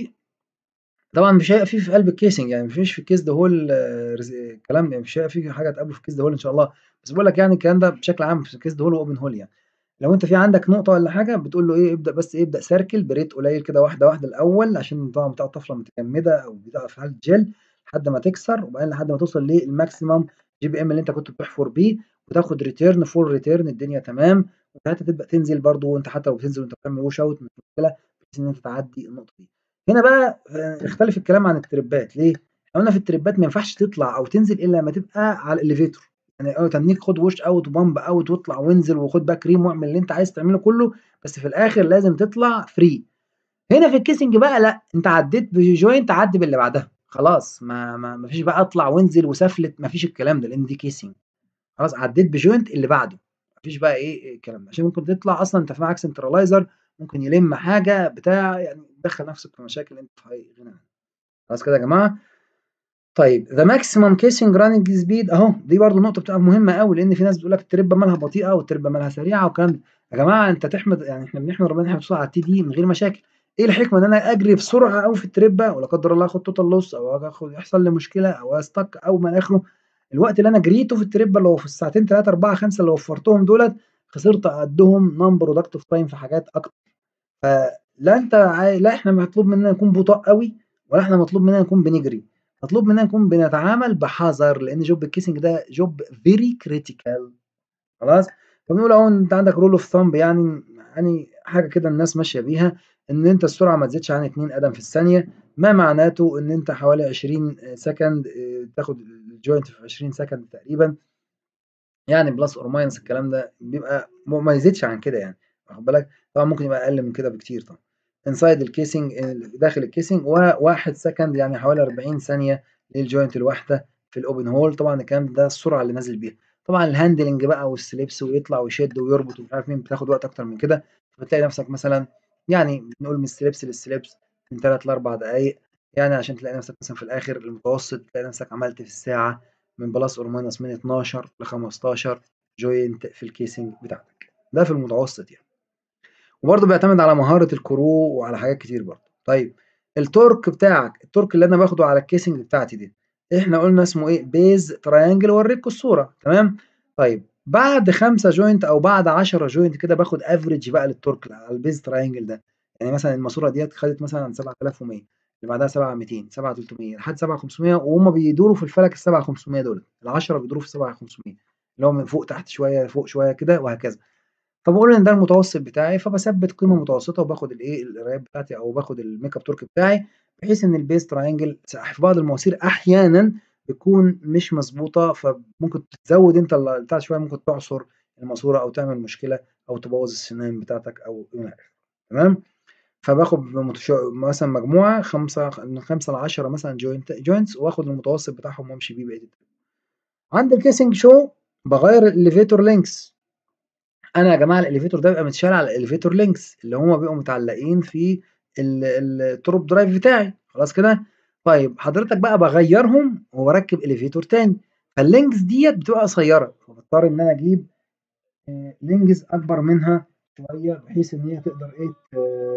طبعًا مش هيبقى في في قلب الcasing يعني ما فيش في الcase the whole رز الكلام مش هيبقى في حاجة تقابله في الcase the whole إن شاء الله، بس باقول لك يعني الكلام ده بشكل عام في الcase the whole وopen hole يعني. لو أنت في عندك نقطة والّا حاجة بتقول له إيه، ابدأ بس إيه، ابدأ circle بريت قليل كده واحدة، واحدة الأول عشان طبعًا بتبقى الطفلة متجمدة أو بتبقى في حالة gel لحد ما تكسر، وبعدين لحد ما توصل للماكسيمم GPM اللي أنت كنت بتحفر بيه، وتاخد return full return الدنيا تمام، وساعتها تبدأ تنزل برضه وأنت حتى لو بتنزل وأنت بتعمل wash out مش مشكلة بحيث إن أنت تعدّي النقطة دي. هنا بقى آآ يختلف الكلام عن التريبات ليه؟ إحنا قلنا في التريبات ما ينفعش تطلع أو تنزل إلا لمّا تبقى على الelevator يعني آه تنّيك خُد wash out وpump out واطلع وانزل وخُد back rim واعمل اللي أنت عايز تعمله كله، بس في الآخر لازم تطلع free. هنا في الcasing بقى لأ، أنت عدّيت بjoint عدّي باللي بعدها، خلاص ما ما ما فيش بقى اطلع وانزل وسفلت ما فيش الكلام ده لإن دي casing خلاص عدّيت بjoint اللي بعده، ما فيش بقى إيه الكلام ده، عشان ممكن تطلع أصلًا أنت معاك centralizer ممكن يلِم حاجة بتاع يعني تدخّل نفسك في مشاكل أنت في غنى عنها. خلاص كده يا جماعة؟ طيب the maximum casing running speed أهو دي برضه نقطة بتبقى مهمة أوي، لإن في ناس بتقول لك الترِبّة مالها بطيئة والترِبّة مالها سريعة والكلام ده، يا جماعة أنت تحمد يعني إحنا بنحمد ربنا إن إحنا بنوصل على الTD من غير مشاكل، إيه الحكمة إن أنا أجري بسرعة أوي في الترِبّة ولا قدّر الله آخد total loss أو آخد يحصل لي مشكلة أو أstuck أو ما إلى آخره، الوقت اللي أنا جريته في الترِبّة اللي هو في الساعتين 3، 4، 5 اللي وفّرتهم دُولة خسرت قدّهم non productive time في حاجات أكتر. فلا أنت عا لا إحنا مطلوب مننا نكون بطاء أوي ولا إحنا مطلوب مننا نكون بنجري، مطلوب مننا نكون بنتعامل بحذر لإن job الcasing ده job very critical خلاص؟ فبنقول أهو أنت عندك rule of thumb يعني يعني حاجة كده الناس ماشية بيها إن أنت السرعة ما تزيدش عن 2 قدم في الثانية، ما معناته إن أنت حوالي 20 second آآ تاخد الjoint في 20 second تقريبًا. يعني plus or minus الكلام ده بيبقى م ما يزيدش عن كده يعني واخد بالك، طبعًا ممكن يبقى أقل من كده بكتير طبعًا. inside الcasing آآ داخل الcasing و1 second يعني حوالي 40 ثانية للjoint الواحدة في الopen hole طبعًا الكلام ده السرعة اللي نازل بيها. طبعًا الhandling بقى والslips ويطلع ويشد ويربط ومش عارف مين بتاخد وقت أكتر من كده، فبتلاقي نفسك مثلًا يعني بنقول من الslips للslips من 3 ل4 دقايق، يعني عشان تلاقي نفسك مثلًا في الآخر المتوسط تلاقي نفسك عملت في الساعة من plus or minus من 12 ل15 joint في الcasing بتاعتك، ده في المتوسط يعني. وبرضه بيعتمد على مهارة الcrew وعلى حاجات كتير برضه. طيب الtorque بتاعك، الtorque اللي أنا باخده على الcasing بتاعتي دي، إحنا قلنا اسمه إيه base triangle ووريتكم الصورة تمام؟ طيب بعد 5 joint أو بعد 10 joint كده باخد average بقى للtorque على الbase triangle ده، يعني مثلًا الماسورة ديّة خدت مثلًا 7100 اللي بعدها 7200 7300 لحد 7500 وهُم بيدوروا في الفلك ال7500 دُولة، ال10 بيدوروا في 7500 اللي هو من فوق تحت شوية، فوق شوية كده وهكذا. فباقول إن ده المتوسط بتاعي فباثبّت قيمة متوسطة وباخد الإيه القرايات بتاعتي أو باخد الmakeup torque بتاعي بحيث إن الbase triangle س في بعض المواسير أحيانًا بتكون مش مضبوطة فممكن تزوّد أنت ال البتاع شوية ممكن تعصر الماسورة أو تعمل مشكلة أو تبوّظ السنان بتاعتك أو إلى آخره تمام؟ فباخد متش مثلًا مجموعة 5 من 5 ل10 مثلًا joint joints وآخد المتوسط بتاعهم وأمشي بيه بقية الترم. عند الcasing show باغيّر الelevator lengths أنا يا جماعة الelevator ده بيبقى متشال على الelevator links اللي هُم بيبقوا متعلقين في ال ال الtop drive بتاعي خلاص كده؟ طيب حضرتك بقى باغيّرهم وباركّب elevator تاني، فالlinks ديّة بتبقى قصيّرة، فباضطر إن أنا أجيب آآ links أكبر منها شوية بحيث إن هي تقدر إيه ت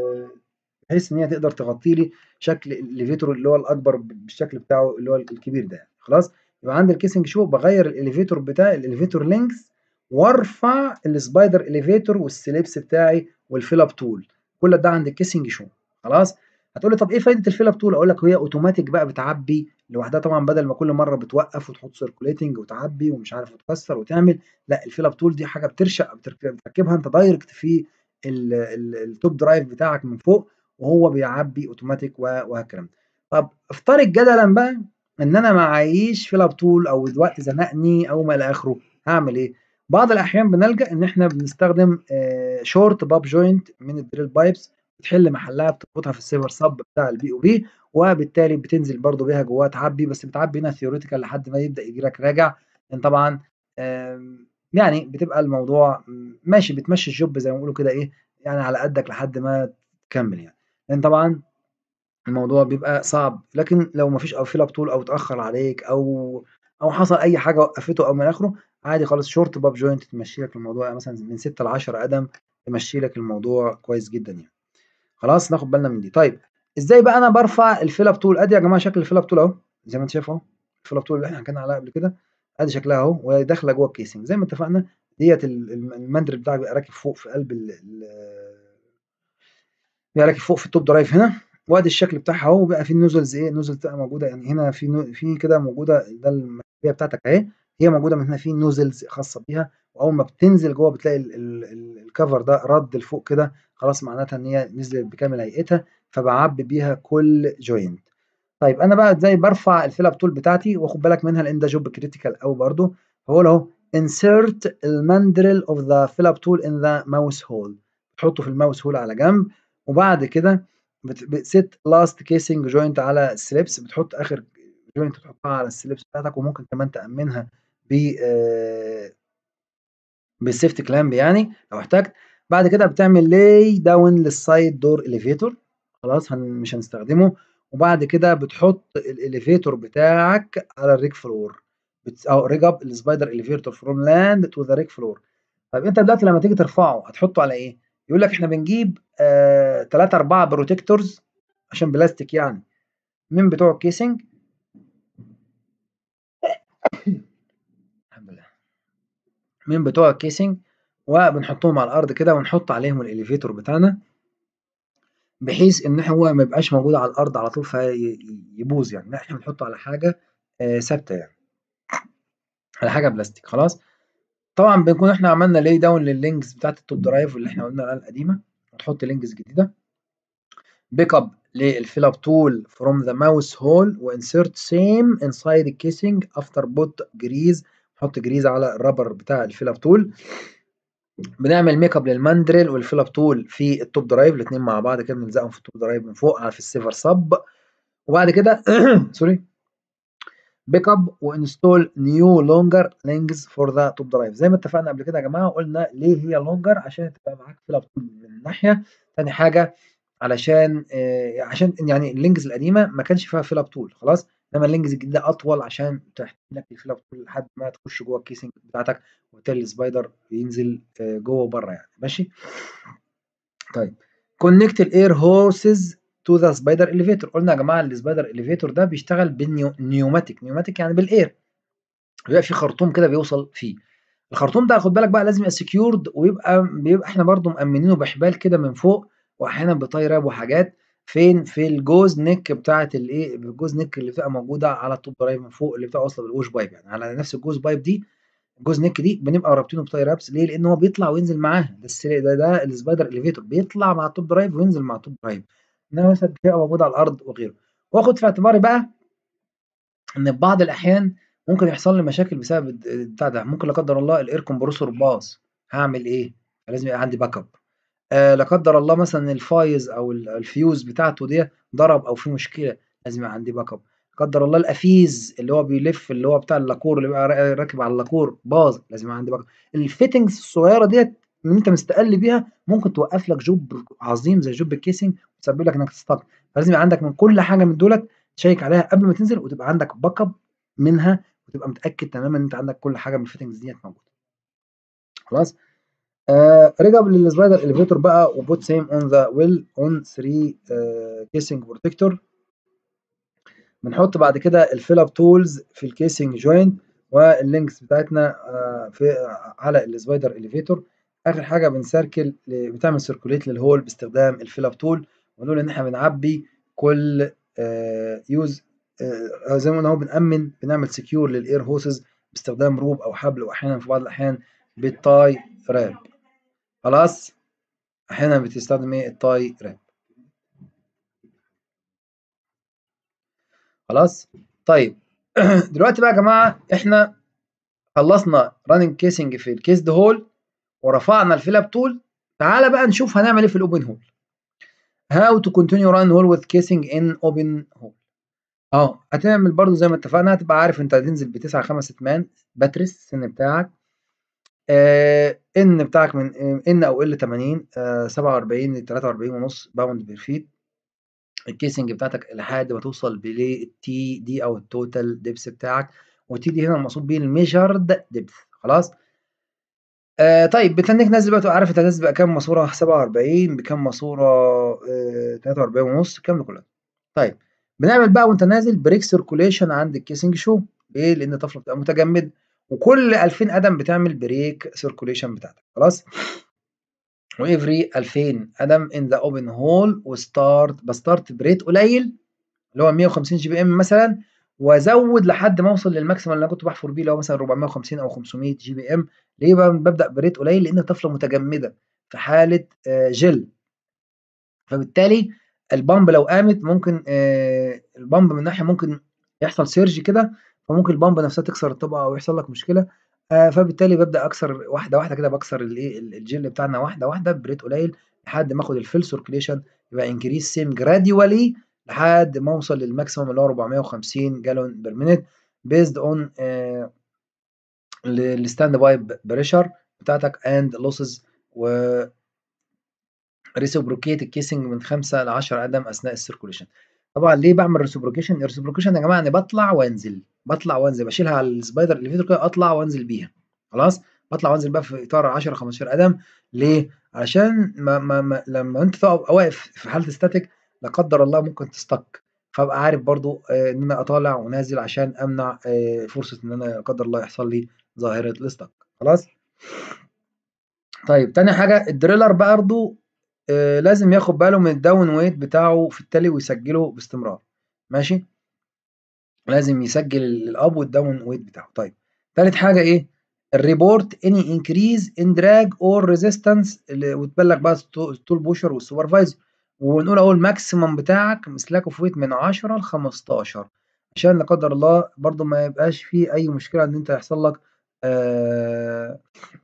بحيث إن هي تقدر تغطي لي شكل الelevator اللي هو الأكبر ب بالشكل بتاعه اللي هو الكبير ده يعني خلاص؟ يبقى عندي الcasing show باغيّر الelevator بتاعي الelevator links وارفع الspider elevator والslips بتاعي والfill up tool كل ده عند الcasing show خلاص؟ هتقول لي طب إيه فايدة الfill up tool؟ أقول لك هي automatic بقى بتعبّي لوحدها طبعًا بدل ما كل مرّة بتوقّف وتحط circulating وتعبّي ومش عارف وتكسّر وتعمل، لأ الfill up tool دي حاجة بترشق بترك بتركبها أنت direct في ال ال الtop drive بتاعك من فوق وهو بيعبّي automatic و وهالكلام ده. طب افترض جدلًا بقى إن أنا معييش fill up tool أو الوقت زنقني أو ما إلى آخره، هاعمل إيه؟ بعض الأحيان بنلجأ إن إحنا بنستخدم آآ short pop joint من الdrill pipes بتحل محلها بتربطها في السيفر sub بتاع الBOP وبالتالي بتنزل برضه بيها جواها تعبّي بس بتعبّي هنا theoretical لحد ما يبدأ ييجي لك راجع، لإن طبعًا آمم يعني بتبقى الموضوع ماشي بتمشي الجوب زي ما بيقولوا كده إيه يعني على قدك لحد ما تكمل يعني لأن طبعًا الموضوع بيبقى صعب لكن لو ما فيش fill up tool أو اتأخر عليك أو أو حصل أي حاجة وقفته أو من آخره عادي خالص short pub joint تمشي لك الموضوع مثلًا من 6 ل10 قدم تمشي لك الموضوع كويس جدًا يعني. خلاص ناخد بالنا من دي. طيب إزاي بقى أنا بارفع الfill up tool أدي يا جماعة شكل الfill up tool أهو زي ما أنت شايف أهو الfill up tool اللي إحنا حكينا عليها قبل كده أدي شكلها أهو وهي داخلة جوه الكيسنج زي ما اتفقنا ديّة ال الم المندرل بتاعك بيبقى راكب فوق في قلب ال ال بيبقى راكب فوق في الtop drive هنا وأدي الشكل بتاعها أهو وبقى في الnozzles إيه nozzle بتبقى موجودة يعني هنا في نو في كده موجودة ده المسؤولية بتاعتك أهي هي موجودة من هنا في nozzles خاصة بيها وأول ما بتنزل جوه بتلاقي ال ال ال الcover ده رَد لفوق كده خلاص معناتها إن هي نزلت بكامل هيئتها فباعبي بيها كل joint. طيب أنا بقى إزاي بارفع الfill up tool بتاعتي وخُد بالك منها لإن ده job critical أوي برضه باقول أهو insert الماندرل of the fill up tool in the mouse hole تحطه في الmouse hole على جنب وبعد كده بت بset last casing joint على السليبس بتحط آخر joint تحطها على السليبس بتاعتك وممكن كمان تأمنها ب آآ بالsafety clamp يعني لو احتجت. بعد كده بتعمل lay down للside door elevator خلاص هن مش هنستخدمه وبعد كده بتحط الelevator بتاعك على الrig floor بت أو rig up الspider elevator from land to the rig floor. طيب أنت دلوقتي لمّا تيجي ترفعه هتحطه على إيه؟ يقول لك إحنا بنجيب آآ 3، 4 protectors عشان بلاستيك يعني من بتوع الكيسنج الحمد لله. من بتوع الكيسنج وبنحطهم على الأرض كده ونحط عليهم الelevator بتاعنا بحيث إن هو ما يبقاش موجود على الأرض على طول في يبوظ يعني، لأ إحنا بنحطه على حاجة آآ ثابتة يعني. على حاجة بلاستيك خلاص. طبعًا بنكون إحنا عملنا lay down للlinks بتاعة الtop drive اللي إحنا قلنا عليها القديمة وتحط links جديدة. pick up للfill up tool from the mouse hole وinsert same inside الcasing after put grease نحط grease على الرابر بتاع الfill up tool. بنعمل make up للماندرل والfill up tool في الtop drive الاتنين مع بعض كده بنلزقهم في الtop drive من فوق في الsaver sub وبعد كده sorry pick up وinstall new longer links for the top drive زي ما اتفقنا قبل كده يا جماعة وقلنا ليه هي longer عشان تبقى معاك fill up tool من ناحية، تاني حاجة علشان آآ عشان يعني الlinks القديمة ما كانش فيها fill up tool خلاص، إنما الlinks الجديدة أطول عشان تحمي لك الfill up tool لحد ما تخش جوه الكيسنج بتاعتك وبالتالي الspider ينزل آآ جوه وبره يعني ماشي. طيب connect الair hoses to the spider elevator قلنا يا جماعة الspider elevator ده بيشتغل بالنيو pneumatic pneumatic يعني بالair بيبقى في خرطوم كده بيوصل فيه. الخرطوم ده خُد بالك بقى لازم يبقى secured ويبقى بيبقى إحنا برضه مأمنينه بحبال كده من فوق وأحيانًا بtie wrap وحاجات فين؟ في الجوز neck بتاعة الإيه الجوز neck اللي بتبقى موجودة على الtop drive من فوق اللي بتبقى واصلة بالwash pipe يعني على نفس الجوز pipe دي الجوز neck دي بنبقى رابطينه بtie wraps ليه؟ لإن هو بيطلع وينزل معاها ده الس ده ده الspider elevator بيطلع مع الtop drive وينزل مع الtop drive إنما مثلًا بتبقى موجودة على الأرض وغيره. وآخد في اعتباري بقى إن في بعض الأحيان ممكن يحصل لي مشاكل بسبب الد البتاع ده ممكن لا قدر الله الair compressor باظ هاعمل إيه؟ فلازم يبقى عندي backup آآ لا قدر الله مثلًا الفايز أو ال الfuse بتاعته ديّة ضرب أو في مشكلة لازم يبقى عندي backup لا قدر الله القفيز اللي هو بيلف اللي هو بتاع اللاكور اللي بيبقى را راكب على اللاكور باظ لازم يبقى عندي backup الfittings الصغيرة ديّة اللي أنت مستقل بيها ممكن توقف لك job عظيم زي job الcasing وتسبب لك إنك تstuck فلازم يبقى عندك من كل حاجة من دُولة تشيك عليها قبل ما تنزل وتبقى عندك backup منها وتبقى متأكد تمامًا إن أنت عندك كل حاجة من الfittings ديّة موجودة. خلاص؟ آآ rig up للspider elevator بقى وput same on the well on 3 آآ casing protector بنحط بعد كده الfill up tools في الcasing joint والlinks بتاعتنا آآ في على الspider elevator آخر حاجة بنسركل ل بتعمل circulate للhole باستخدام الfill up tool ونقول إن إحنا بنعبي كل آآ use آآ زي ما قلنا أهو بنأمن بنعمل secure للair hoses باستخدام روب أو حبل وأحيانًا في بعض الأحيان بالtie wrap خلاص؟ أحيانًا بتستخدم إيه الtie wrap. خلاص؟ طيب دلوقتي بقى يا جماعة إحنا خلصنا running casing في الcased hole ورفعنا الfill up tool تعالَ بقى نشوف هنعمل إيه في الopen hole. how to continue run hole with casing in open hole. آه هتعمل برضه زي ما اتفقنا هتبقى عارف أنت هتنزل ب9 5 أتمان باترس السن بتاعك آآ N بتاعك من N أو L 80 آآ 47 ل43.5 باوند بير فيت الكيسنج بتاعتك لحد ما توصل للT دي أو الtotal depth بتاعك والT دي هنا المقصود بيه الmeasured depth خلاص؟ آآ طيب بتنّيك نازل بقى تبقى عارف أنت نازل بكام ماسورة 47 بكام ماسورة آآ 43.5 الكلام ده كله. طيب بنعمل بقى وأنت نازل break circulation عند الكيسنج show ليه؟ لإن الطفلة بتبقى متجمدة وكل 2000 قدم بتعمل break circulation بتاعتك خلاص؟ وevery 2000 قدم in the open hole وstart باstart بريت قليل اللي هو 150 جي بي ام مثلًا وازود لحد ما اوصل للماكسيمم اللي انا كنت باحفر بيه اللي هو مثلًا 450 أو 500 جي بي ام ليه بقى بابدأ بريت قليل؟ لإن الطفلة متجمدة في حالة آآ جل. فبالتالي البامب لو قامت ممكن آآ البامب من ناحية ممكن يحصل surge كده فممكن البامب نفسها تكسر الطبقة أو يحصل لك مشكلة آآ فبالتالي بابدأ أكسر واحدة واحدة كده باكسر الإيه ال الجل بتاعنا واحدة واحدة بريت قليل لحد ما آخد الfull circulation يبقى increase same gradually لحد ما اوصل للماكسيمم اللي هو 450 gallon per minute based on آآ ال الstand by pressure بتاعتك and losses و reciprocate الكيسنج من 5 ل10 قدم أثناء الcirculation. طبعًا ليه باعمل reciprocation؟ الreciprocation يا جماعة أنا باطلع وانزل، باطلع وانزل باشيلها على الspider elevator كده أطلع وانزل بيها خلاص؟ باطلع وانزل بقى في إطار 10 15 قدم ليه؟ علشان ما ما ما لما أنت تبقى واقف في حالة static لا قدر الله ممكن تstuck فابقى عارف برضه آآ إن أنا أطالع ونازل عشان أمنع آآ فرصة إن أنا لا قدر الله يحصل لي ظاهرة الstuck خلاص؟ طيب تاني حاجة الdriller برضه آآ لازم ياخد باله من الdown weight بتاعه في التالي ويسجله باستمرار ماشي؟ لازم يسجل الup والdown weight بتاعه. طيب تالت حاجة إيه؟ الreport any increase in drag or resistance ال وتبلغ بقى الsto الtool pusher والsupervisor ونقول أهو الmaximum بتاعك slack of weight من 10 ل15 عشان لا قدر الله برضه ما يبقاش في أي مشكلة إن أنت يحصل لك آآ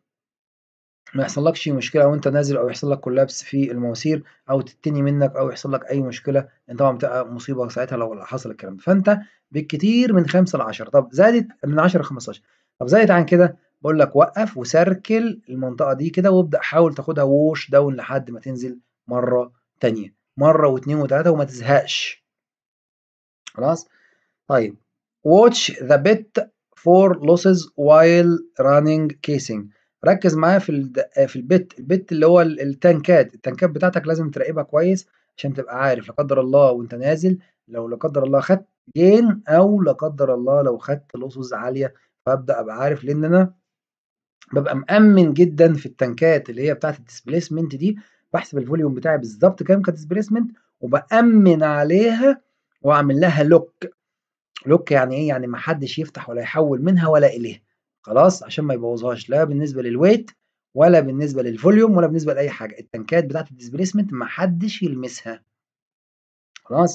ما يحصلكش مشكلة وأنت نازل أو يحصل لك collapse في المواسير أو تتني منك أو يحصل لك أي مشكلة لأن طبعًا بتبقى مصيبة ساعتها لو حصل الكلام ده. فأنت بالكتير من 5 ل10 طب زادت من 10 ل15 طب زادت عن كده باقول لك وقّف وسركل المنطقة دي كده وابدأ حاول تاخدها wash down لحد ما تنزل مرة تانية، مرة و2 و3 وما تزهقش. خلاص؟ طيب watch the bit for losses while running casing ركّز معايا في الد في البت، البت اللي هو ال التانكات، التانكات بتاعتك لازم تراقبها كويس عشان تبقى عارف لا قدر الله وأنت نازل لو لا قدر الله خدت gain أو لا قدر الله لو خدت losses عالية فابدأ أبقى عارف لإن أنا بابقى مأمِّن جدًا في التانكات اللي هي بتاعة الdisplacement دي باحسب الvolume بتاعي بالضبط كام كdisplacement وبأمِّن عليها وأعمل لها lock lock يعني إيه؟ يعني ما حدش يفتح ولا يحوّل منها ولا إليها خلاص؟ عشان ما يبوظهاش لا بالنسبة للweight ولا بالنسبة للvolume ولا بالنسبة لأي حاجة، التانكات بتاعة الdisplacement ما حدش يلمسها. خلاص؟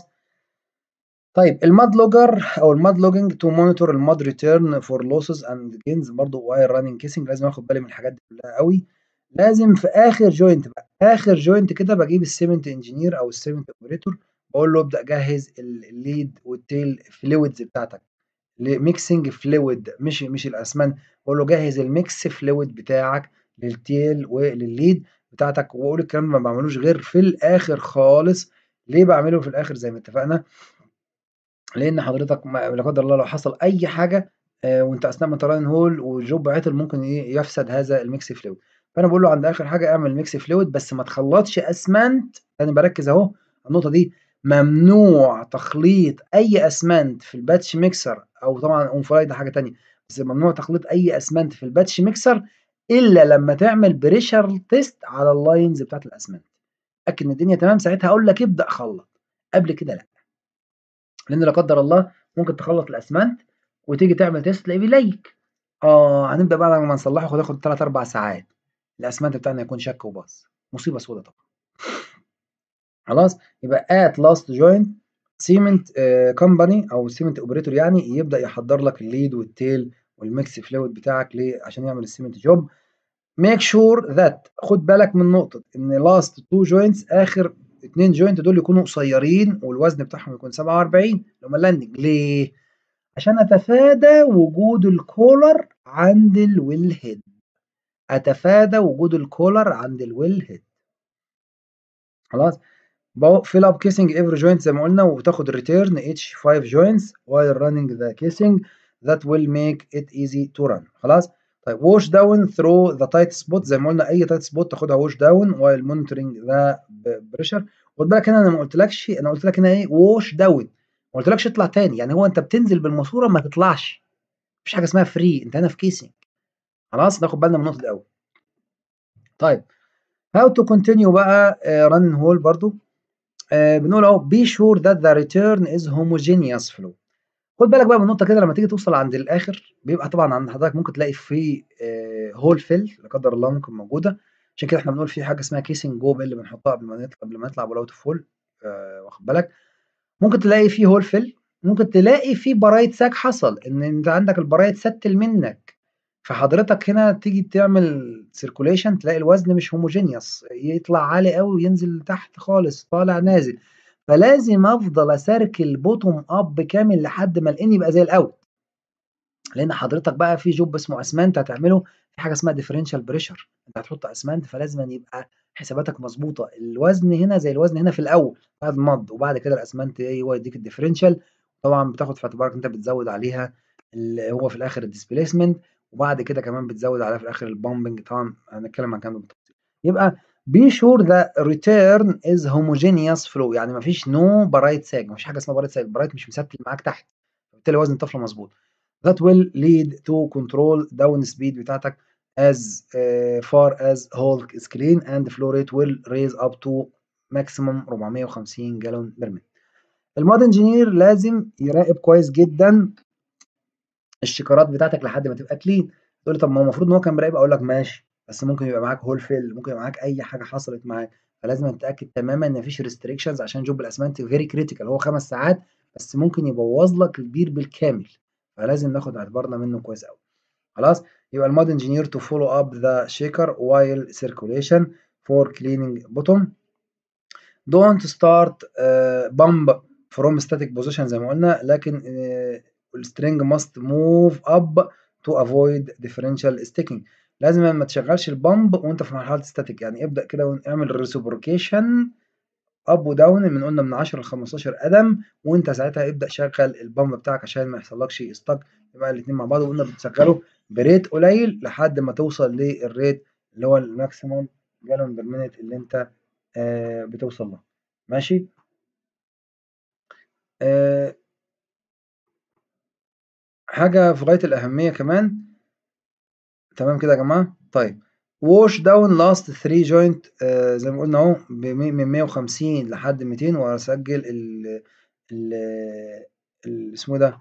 طيب الmud logger أو الmud logging to monitor الmud return for losses and gains برضه while running casing لازم آخد بالي من الحاجات دي كلها أوي. لازم في آخر joint بقى، آخر joint كده باجيب الcement engineer أو الcement operator باقول له ابدأ جهّز ال الlead والtail fluids بتاعتك لmixing fluid مش مش الأسمنت، باقول له جهّز الmix fluid بتاعك للtail وللlead بتاعتك وأقول الكلام ده ما باعملوش غير في الآخر خالص، ليه باعمله في الآخر زي ما اتفقنا؟ لإن حضرتك ما لا قدر الله لو حصل أي حاجة آآ وأنت أثناء ما أنت running hole والjob عطل ممكن إيه يفسد هذا الmix fluid فأنا باقول له عند آخر حاجة اعمل mix fluid بس ما تخلّطش أسمنت أنا باركّز أهو على النقطة دي ممنوع تخليط أي أسمنت في الbatch mixer أو طبعًا on fly ده حاجة تانية، بس ممنوع تخليط أي أسمنت في الbatch mixer إلا لمّا تعمل pressure test على الlines بتاعة الأسمنت، اتأكد إن الدنيا تمام ساعتها أقول لك ابدأ خلّط، قبل كده لأ. لإن لا قدر الله ممكن تخلّط الأسمنت وتيجي تعمل test تلاقيه بيليّك، آه هنبدأ بقى لمّا نصلّحه هتاخد 3، 4 ساعات، الأسمنت بتاعنا يكون شَك وباظ، مصيبة سودا طبعًا. خلاص؟ يبقى at last joint cement آآ company أو cement operator يعني يبدأ يحضّر لك الlead والtail والmix fluid بتاعك ليه؟ عشان يعمل الcement job make sure that خُد بالك من نقطة إن last 2 joints آخر 2 joint دول يكونوا قصيّرين والوزن بتاعهم يكون 47 اللي هُم الlanding ليه؟ عشان أتفادى وجود الcollar عند الwell head اتفادى وجود الكولر عند الويل هيد خلاص fill up casing every joint زي ما قلنا وتاخد return each 5 joints while running the casing that will make it easy to run خلاص طيب wash down through the tight spot زي ما قلنا اي tight spot تاخدها wash down while monitoring the pressure خد بالك هنا انا ما قلتلكش انا قلت لك هنا ايه wash down ما قلتلكش اطلع تاني يعني هو انت بتنزل بالماسوره ما تطلعش مفيش حاجه اسمها فري انت هنا في كيسنج خلاص ناخد بالنا من النقطه دي قوي طيب how to continue بقى uh, run hole برضو آه بنقول اهو be sure that the return is homogeneous flow خد بالك بقى من النقطه كده لما تيجي توصل عند الاخر بيبقى طبعا عند حضرتك ممكن تلاقي في آه هول فيل لا قدر الله ممكن موجوده عشان كده احنا بنقول في حاجه اسمها كيسنج جوب اللي بنحطها قبل ما نطلع قبل ما نطلع بلاوت فول آه واخد بالك ممكن تلاقي في هول فيل ممكن تلاقي في برايت ساك حصل ان انت عندك البرايت ستل منك فحضرتك هنا تيجي تعمل سيركوليشن تلاقي الوزن مش هوموجينيوس يطلع عالي قوي وينزل تحت خالص طالع نازل فلازم افضل اسركل بوتوم اب كامل لحد ما الان يبقى زي الاوت لان حضرتك بقى في جوب اسمه اسمنت هتعمله في حاجه اسمها ديفرنشال بريشر انت هتحط اسمنت فلازم أن يبقى حساباتك مظبوطه الوزن هنا زي الوزن هنا في الاول بعد مض وبعد كده الاسمنت ايه هو يديك الديفرنشال طبعا بتاخد في اعتبارك انت بتزود عليها اللي هو في الاخر الديسبيسمنت وبعد كده كمان بتزود عليها في الاخر البامبنج طبعا هنتكلم عن الكلام ده بالتفصيل يبقى be sure the return is homogeneous flow يعني مفيش no برايت ساج مفيش حاجه اسمها برايت ساج برايت مش مستل معاك تحت بالتالي وزن الطفله مظبوط that will lead to control down speed بتاعتك as uh, far as hole is clean and flow rate will raise up to maximum 450 جالون بير مينت المود انجينير لازم يراقب كويس جدا الشكارات بتاعتك لحد ما تبقى كلين تقول لي طب ما هو المفروض ان هو كان مراقب اقول لك ماشي بس ممكن يبقى معاك هول فيل ممكن يبقى معاك اي حاجه حصلت معاك فلازم تتاكد تماما ان مفيش ريستريكشنز عشان جوب الاسمنت فيري كريتيكال هو خمس ساعات بس ممكن يبوظ لك البير بالكامل فلازم ناخد اعتبارنا منه كويس قوي خلاص يبقى المود انجينير تو فولو اب ذا شيكر وايل سيركوليشن فور كليننج بوتوم don't start uh, bump from static position زي ما قلنا لكن uh, السترينج must move up to avoid differential sticking لازم ما تشغلش البامب وانت في مرحله ستاتيك يعني ابدا كده واعمل ريسبروكيشن اب وداون من قلنا من 10 ل 15 قدم وانت ساعتها ابدا شغل البامب بتاعك عشان ما يحصلكش استك يبقى الاثنين مع بعض وقلنا بتشغله بريت قليل لحد ما توصل للريت اللي هو الماكسيموم جالون بير مينيت اللي انت آه بتوصل له ماشي آه حاجة في غاية الأهمية كمان تمام كده يا جماعة طيب wash down last 3 joint آه زي ما قلنا اهو من 150 لحد 200 واسجل ال ال اسمه ده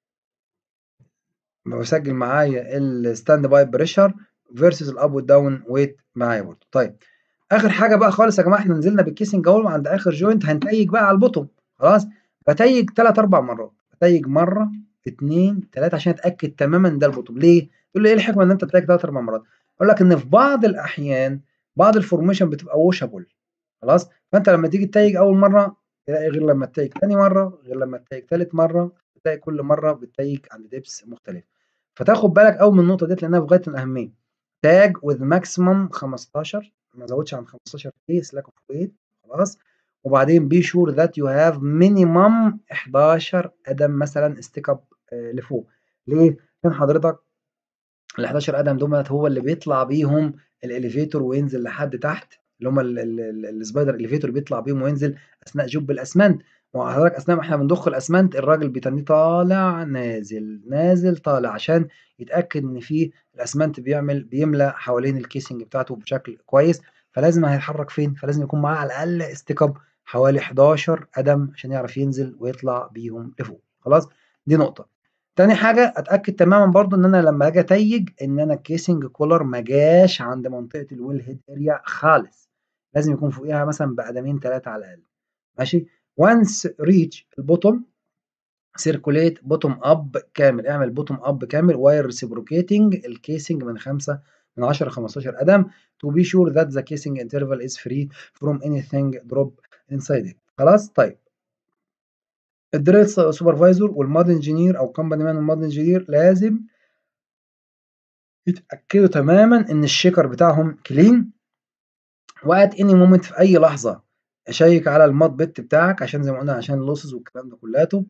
بسجل معايا الستاند باي بريشر فيرسز الاب والداون ويت معايا برضه طيب اخر حاجه بقى خالص يا جماعه احنا نزلنا بالكيسنج اهو عند اخر جوينت هنتيج بقى على البوتوم خلاص بتيج 3 4 مرات بتيج مره اثنين ثلاثه عشان اتاكد تماما ده البوتوم ليه؟ تقول لي ايه الحكمه ان انت تتيج 3 4 مرات؟ اقول لك ان في بعض الاحيان بعض الفورميشن بتبقى ووشابل خلاص فانت لما تيجي تتيج اول مره تلاقي غير لما تتيج ثاني مره غير لما تتيج ثالث مره تلاقي كل مره بتتيج عند ديبس مختلف فتاخد بالك قوي من النقطه ديت لانها في غايه الاهميه تاج with maximum 15 ما زودش عن 15 كيس لاك اوف ويت خلاص وبعدين بي شور ذات يو هاف مينيمم 11 قدم مثلا ستيك اب لفوق ليه؟ عشان حضرتك ال 11 قدم دول هو اللي بيطلع بيهم الاليفيتور وينزل لحد تحت اللي هم السبايدر اليفيتور بيطلع بيهم وينزل اثناء جوب الاسمنت وحضرتك اثناء ما احنا بنضخ الاسمنت الراجل بيتنيه طالع نازل نازل طالع عشان يتاكد ان في الاسمنت بيعمل بيملى حوالين الكيسنج بتاعته بشكل كويس فلازم هيتحرك فين فلازم يكون معاه على الاقل استيكاب حوالي 11 قدم عشان يعرف ينزل ويطلع بيهم لفوق خلاص دي نقطه تاني حاجه اتاكد تماما برضو ان انا لما اجي اتيج ان انا الكيسنج كولر ما جاش عند منطقه الويل هيد اريا خالص لازم يكون فوقيها مثلا بقدمين ثلاثه على الاقل ماشي وانس ريتش البوتوم سيركوليت بوتوم اب كامل اعمل بوتوم اب كامل واير ريسبروكيتنج الكيسنج من 5 من 10 ل 15 قدم to be sure that the casing interval is free from anything drop inside it خلاص طيب الدريل سوبرفايزر والماد انجينير او كومباني مان والماد انجينير لازم يتأكدوا تمامًا إن الشيكر بتاعهم clean وat any moment في أي لحظة أشيّك على الmud bit بتاعك عشان زي ما قُلنا عشان الlosses والكلام ده كلّياته.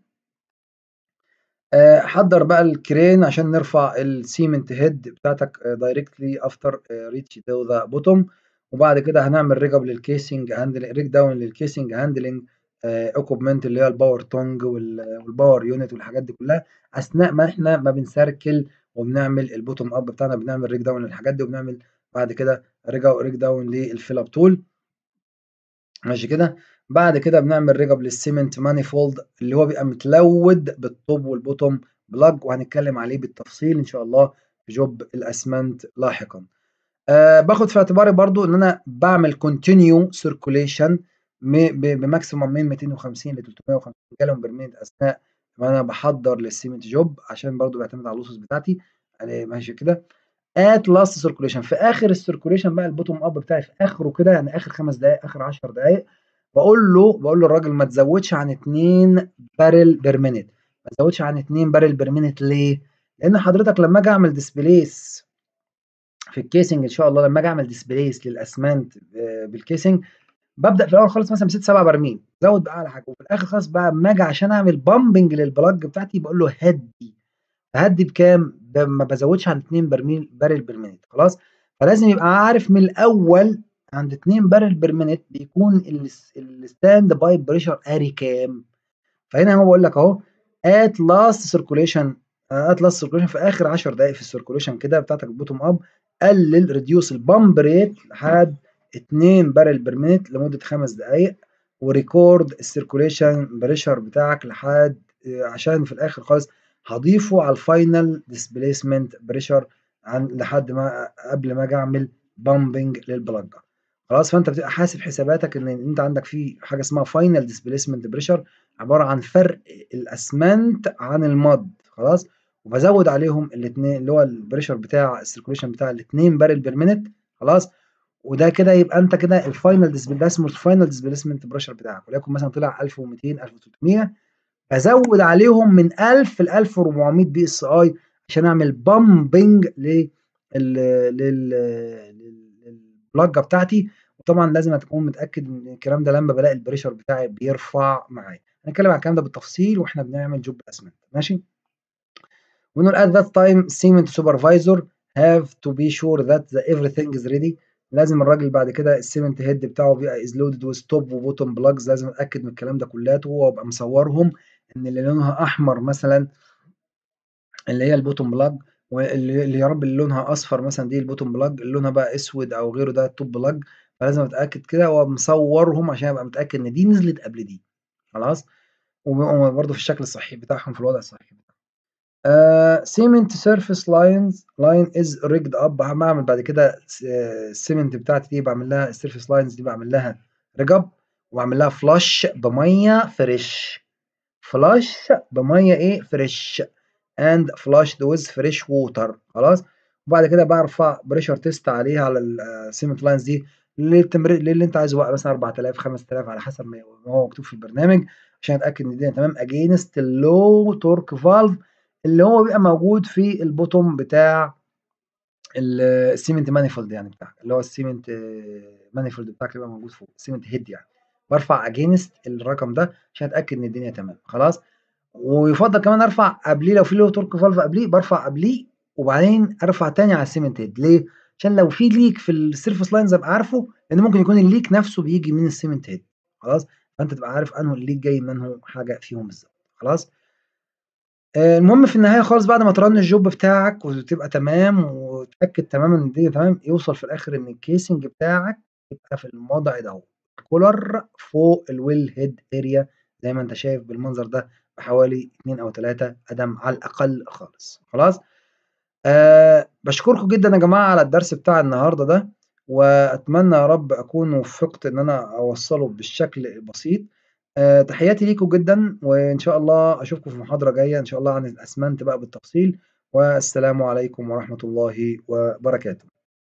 آآ حضّر بقى الكرين عشان نرفع الcement head بتاعتك directly after reach to the bottom وبعد كده هنعمل rig up للcasing handling rig down للcasing handling آآ equipment اللي هي الpower tong وال والpower unit والحاجات دي كلّها أثناء ما إحنا ما بنسركل وبنعمل الbottom up بتاعنا بنعمل rig down للحاجات دي وبنعمل بعد كده rig up rig down للfill up tool. ماشي كده، بعد كده بنعمل rig up للcement manifold اللي هو بيبقى متلوّد بالtop والbottom plug وهنتكلّم عليه بالتفصيل إن شاء الله في job الأسمنت لاحقًا. آآ باخد في اعتباري برضه إن أنا باعمل continue circulation م ب بmaximum من 250 ل350 gallon per minute أثناء ما أنا باحضّر للcement job عشان برضه بيعتمد على الlosses بتاعتي يعني ماشي كده. at last circulation في آخر الcirculation بقى الbottom up بتاعي في آخره كده يعني آخر 5 دقايق آخر 10 دقايق باقول له باقول للراجل ما تزوّدش عن 2 barrel per minute ما تزوّدش عن 2 barrel per minute ليه؟ لإن حضرتك لمّا آجي أعمل displace في الcasing إن شاء الله لمّا آجي أعمل displace للأسمنت آآ بالcasing بابدأ في الأول خالص مثلًا ب6، 7 براميل زوّد بقى على حاجة وفي الآخر خالص بقى أمّا آجي عشان أعمل pumping للplug بتاعتي باقول له هدّي، أهدّي بكام؟ ب ما بازوّدش عن 2 برميل barrel per minute خلاص؟ فلازم يبقى عارف من الأول عند 2 barrel per minute بيكون الس الstand by pressure قاري كام؟ فهنا أهو باقول لك أهو at last circulation at last circulation في آخر 10 دقايق في الcirculation كده بتاعتك الbottom up قلّل reduce الpump rate لحد 2 barrel per minute لمدة 5 دقايق وrecord الcirculation pressure بتاعك لحد آآ عشان في الآخر خالص هاضيفه على الfinal displacement pressure عن لحد ما قبل ما آجي أعمل pumping للplug خلاص؟ فأنت بتبقى حاسب حساباتك إن أنت عندك في حاجة اسمها final displacement pressure عبارة عن فرق الأسمنت عن الmud خلاص؟ وبازوّد عليهم الاتنين اللي هو الpressure بتاع الcirculation بتاع ال2 barrel per minute خلاص؟ وده كده يبقى أنت كده الfinal disp ده اسمه الfinal displacement pressure بتاعك وليكن مثلًا طلع 1200 1300 بازوّد عليهم من 1000 ل1400 PSI عشان أعمل pumping لل لل لل للplug بتاعتي وطبعًا لازم تكون متأكد من الكلام ده لمّا بالاقي الpressure بتاعي بيرفع معايا. هنتكلّم عن الكلام ده بالتفصيل وإحنا بنعمل job الأسمنت ماشي؟ ونقول at that time cement supervisor have to be sure that the everything is ready لازم الراجل بعد كده الcement head بتاعه بيبقى is loaded with top وbottom plugs لازم أتأكد من الكلام ده كلّياته وأبقى مصوّرهم إن اللي لونها أحمر مثلًا اللي هي الbottom plug واللي اللي يا رب اللي لونها أصفر مثلًا دي الbottom plug اللي لونها بقى أسود أو غيره ده الtop plug فلازم أتأكد كده ومصوّرهم عشان أبقى متأكد إن دي نزلت قبل دي خلاص؟ وب وبرضه في الشكل الصحيح بتاعهم في الوضع الصحيح بتاعهم. آآ cement surface lines line is rigged up باعمل بعد كده س الcement بتاعتي دي باعمل لها الsurface lines دي باعمل لها rig up وباعمل لها flush بمَيّة fresh flush بمَيّة إيه fresh and flushed with fresh water خلاص؟ وبعد كده بارفع pressure test عليها على الcement lines دي للتمري للي أنت عايزه بقى مثلًا 4000 5000 على حسب ما ما هو مكتوب في البرنامج عشان أتأكد إن الدنيا تمام against الlow torque valve اللي هو بيبقى موجود في الbottom بتاع ال الcement manifold يعني بتاعك اللي هو الcement manifold بتاعك اللي بيبقى موجود فوق الcement head يعني بارفع against الرقم ده عشان أتأكد إن الدنيا تمام خلاص؟ ويُفضّل كمان أرفع قبليه لو في low torque valve قبليه بارفع قبليه وبعدين أرفع تاني على الcement head ليه؟ عشان لو في leak في الsurface lines أبقى عارفه لإن ممكن يكون الleak نفسه بييجي من الcement head خلاص؟ فأنت تبقى عارف أنهو الleak جاي من أنهو حاجة فيهم بالضبط خلاص؟ آآ المهم في النهاية خالص بعد ما تrun الjob بتاعك وتبقى تمام وتتأكد تمامًا إن الدنيا تمام يوصل في الآخر إن الcasing بتاعك يبقى في الوضع ده أهو الcooler فوق الwell head area زي ما أنت شايف بالمنظر ده بحوالي 2 أو 3 قدم على الأقل خالص خلاص؟ آآ باشكركم جدًا يا جماعة على الدرس بتاع النهارده ده وأتمنى يا رب أكون وفّقت إن أنا أوصّله بالشكل البسيط. آآ تحياتي ليكم جدًا وإن شاء الله أشوفكم في محاضرة جاية إن شاء الله عن الأسمنت بقى بالتفصيل والسلام عليكم ورحمة الله وبركاته.